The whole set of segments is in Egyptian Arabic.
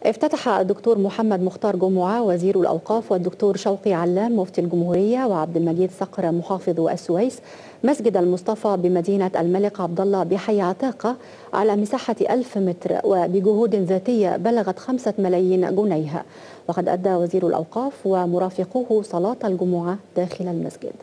افتتح الدكتور محمد مختار جمعة وزير الأوقاف والدكتور شوقي علام مفتي الجمهورية وعبد المجيد صقر محافظ السويس مسجد المصطفى بمدينة الملك عبد الله بحي عتاقة على مساحة ألف متر وبجهود ذاتية بلغت خمسة ملايين جنيه وقد أدى وزير الأوقاف ومرافقوه صلاة الجمعة داخل المسجد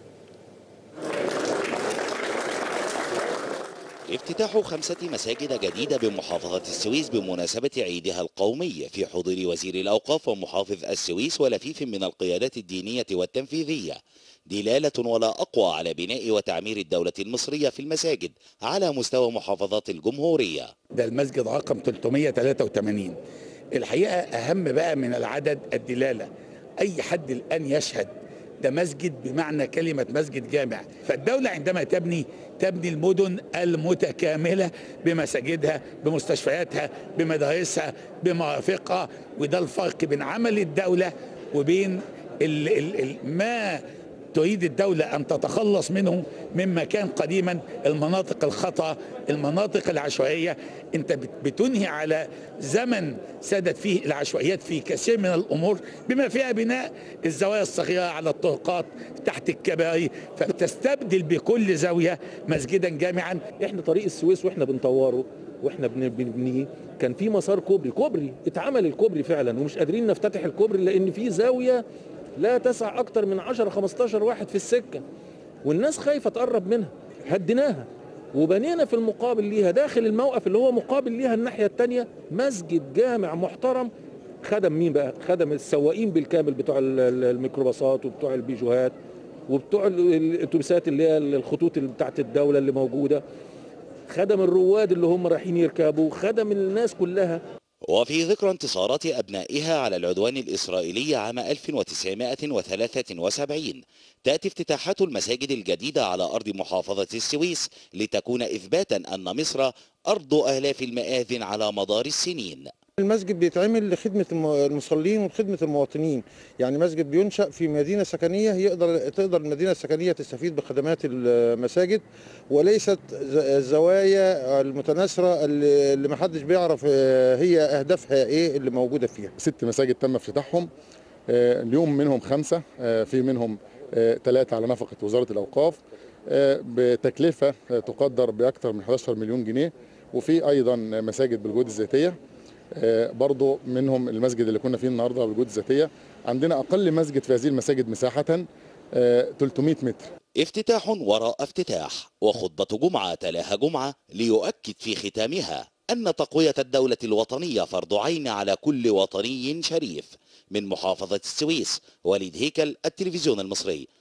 افتتاح خمسة مساجد جديدة بمحافظة السويس بمناسبة عيدها القومي في حضور وزير الأوقاف ومحافظ السويس ولفيف من القيادات الدينية والتنفيذية دلالة ولا أقوى على بناء وتعمير الدولة المصرية في المساجد على مستوى محافظات الجمهورية ده المسجد رقم 383 الحقيقة أهم بقى من العدد الدلالة أي حد الآن يشهد ده مسجد بمعنى كلمة مسجد جامع فالدولة عندما تبني تبني المدن المتكاملة بمساجدها بمستشفياتها بمدارسها بمرافقها وده الفرق بين عمل الدولة وبين ال ال ال ما تريد الدولة أن تتخلص منه مما كان قديما المناطق الخطأ المناطق العشوائية أنت بتنهي على زمن سادت فيه العشوائيات في كثير من الأمور بما فيها بناء الزوايا الصغيرة على الطرقات تحت الكباري فتستبدل بكل زاوية مسجدا جامعا احنا طريق السويس واحنا بنطوره واحنا بنبنيه كان في مسار كوبري كوبري اتعمل الكوبري فعلا ومش قادرين نفتتح الكوبري لان في زاويه لا تسع اكتر من 10 15 واحد في السكه والناس خايفه تقرب منها هديناها وبنينا في المقابل ليها داخل الموقف اللي هو مقابل ليها الناحيه الثانيه مسجد جامع محترم خدم مين بقى خدم السواقين بالكامل بتوع الميكروباصات وبتوع البيجوهات وبتوع الاتوبيسات اللي هي الخطوط اللي بتاعت الدوله اللي موجوده خدم الرواد اللي هم رايحين يركبوا خدم الناس كلها وفي ذكرى انتصارات أبنائها على العدوان الإسرائيلي عام 1973 تأتي افتتاحات المساجد الجديدة على أرض محافظة السويس لتكون إثباتا أن مصر أرض آلاف المآذن على مدار السنين المسجد بيتعمل لخدمة المصلين وخدمة المواطنين يعني مسجد بينشأ في مدينة سكنية يقدر تقدر المدينة السكنية تستفيد بخدمات المساجد وليست الزوايا المتناثرة اللي ما حدش بيعرف هي أهدافها إيه اللي موجودة فيها ست مساجد تم افتتاحهم اليوم منهم خمسة في منهم ثلاثة على نفقة وزارة الأوقاف بتكلفة تقدر بأكثر من 11 مليون جنيه وفي أيضا مساجد بالجهود الذاتية برضو منهم المسجد اللي كنا فيه النهارده بالجهود الذاتيه عندنا اقل مسجد في هذه المساجد مساحه 300 متر افتتاح وراء افتتاح وخطبة جمعة تلاها جمعة ليؤكد في ختامها أن تقوية الدولة الوطنية فرض عين على كل وطني شريف من محافظة السويس وليد هيكل التلفزيون المصري